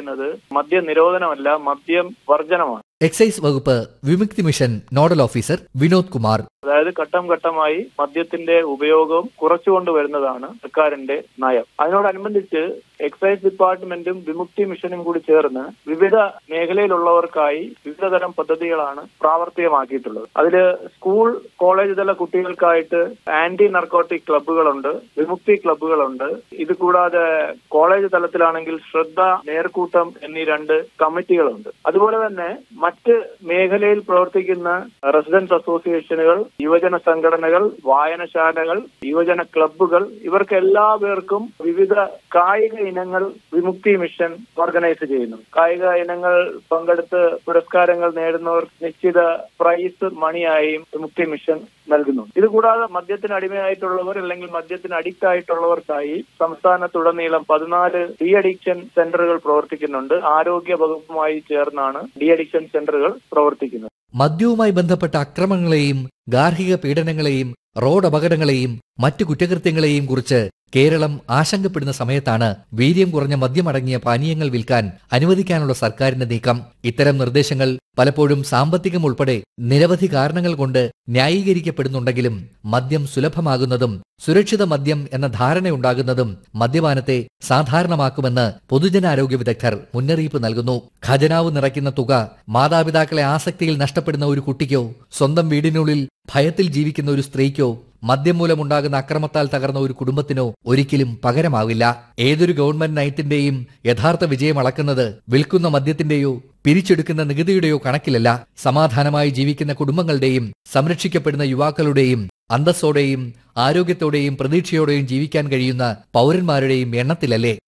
പറയുന്നത് മദ്യ നിരോധനമല്ല മദ്യം വർജനമാണ് എക്സൈസ് വകുപ്പ് Vimukthi mission nodal officer Vinod Kumar അതായത് ഘട്ടം ഘട്ടമായി മദ്യത്തിന്റെ ഉപയോഗം കുറച്ചുകൊണ്ട് വരുന്നതാണ് സർക്കാരിന്റെ നയം അതിനോടനുബന്ധിച്ച് എക്സൈസ് ഡിപ്പാർട്ട്മെന്റും വിമുക്തി മിഷനും കൂടി ചേർന്ന് വിവിധ മേഖലയിലുള്ളവർക്കായി വിവിധ തരം പദ്ധതികളാണ് പ്രാവർത്തികമാക്കിയിട്ടുള്ളത് അതില് സ്കൂൾ കോളേജ് തല കുട്ടികൾക്കായിട്ട് ആന്റി നർക്കോട്ടിക് ക്ലബ്ബുകളുണ്ട് വിമുക്തി ക്ലബ്ബുകളുണ്ട് ഇത് കൂടാതെ കോളേജ് തലത്തിലാണെങ്കിൽ ശ്രദ്ധ നേർക്കൂട്ടം എന്നീ രണ്ട് കമ്മിറ്റികളുണ്ട് അതുപോലെ തന്നെ മറ്റ് മേഖലയിൽ പ്രവർത്തിക്കുന്ന റെസിഡൻസ് അസോസിയേഷനുകൾ യുവജന സംഘടനകൾ വായനശാലകൾ യുവജന ക്ലബ്ബുകൾ ഇവർക്ക് എല്ലാവർക്കും വിവിധ കായിക ഇനങ്ങൾ വിമുക്തി മിഷൻ ഓർഗനൈസ് ചെയ്യുന്നു കായിക ഇനങ്ങൾ പങ്കെടുത്ത് പുരസ്കാരങ്ങൾ നേടുന്നവർ നിശ്ചിത പ്രൈസ് മണിയായും വിമുക്തി മിഷൻ നൽകുന്നു ഇത് കൂടാതെ മദ്യത്തിന് അടിമയായിട്ടുള്ളവർ അല്ലെങ്കിൽ മദ്യത്തിന് അഡിക്റ്റ് ആയിട്ടുള്ളവർക്കായി സംസ്ഥാനത്തുടനീളം പതിനാല് ഡി അഡിക്ഷൻ സെന്ററുകൾ പ്രവർത്തിക്കുന്നുണ്ട് ആരോഗ്യ വകുപ്പുമായി ചേർന്നാണ് ഡി അഡിക്ഷൻ സെന്ററുകൾ പ്രവർത്തിക്കുന്നത് മദ്യവുമായി ബന്ധപ്പെട്ട അക്രമങ്ങളെയും ഗാർഹിക പീഡനങ്ങളെയും റോഡ് അപകടങ്ങളെയും മറ്റു കുറ്റകൃത്യങ്ങളെയും കുറിച്ച് കേരളം ആശങ്കപ്പെടുന്ന സമയത്താണ് വീര്യം കുറഞ്ഞ മദ്യമടങ്ങിയ പാനീയങ്ങൾ വിൽക്കാൻ അനുവദിക്കാനുള്ള സർക്കാരിന്റെ നീക്കം ഇത്തരം നിർദ്ദേശങ്ങൾ പലപ്പോഴും സാമ്പത്തികം ഉൾപ്പെടെ നിരവധി കാരണങ്ങൾ കൊണ്ട് ന്യായീകരിക്കപ്പെടുന്നുണ്ടെങ്കിലും മദ്യം സുലഭമാകുന്നതും സുരക്ഷിത മദ്യം എന്ന ധാരണയുണ്ടാകുന്നതും മദ്യപാനത്തെ സാധാരണമാക്കുമെന്ന് പൊതുജനാരോഗ്യ വിദഗ്ധർ മുന്നറിയിപ്പ് നൽകുന്നു ഖജനാവ് നിറയ്ക്കുന്ന തുക മാതാപിതാക്കളെ ആസക്തിയിൽ നഷ്ടപ്പെടുന്ന ഒരു കുട്ടിക്കോ സ്വന്തം വീടിനുള്ളിൽ ഭയത്തിൽ ജീവിക്കുന്ന ഒരു സ്ത്രീക്കോ മദ്യം മൂലമുണ്ടാകുന്ന അക്രമത്താൽ തകർന്ന ഒരു കുടുംബത്തിനോ ഒരിക്കലും പകരമാവില്ല ഏതൊരു ഗവൺമെന്റ് നയത്തിന്റെയും യഥാർത്ഥ വിജയം അളക്കുന്നത് വിൽക്കുന്ന മദ്യത്തിന്റെയോ പിരിച്ചെടുക്കുന്ന നികുതിയുടെയോ കണക്കിലല്ല സമാധാനമായി ജീവിക്കുന്ന കുടുംബങ്ങളുടെയും സംരക്ഷിക്കപ്പെടുന്ന യുവാക്കളുടെയും അന്തസ്സോടെയും ആരോഗ്യത്തോടെയും പ്രതീക്ഷയോടെയും ജീവിക്കാൻ കഴിയുന്ന പൗരന്മാരുടെയും എണ്ണത്തിലല്ലേ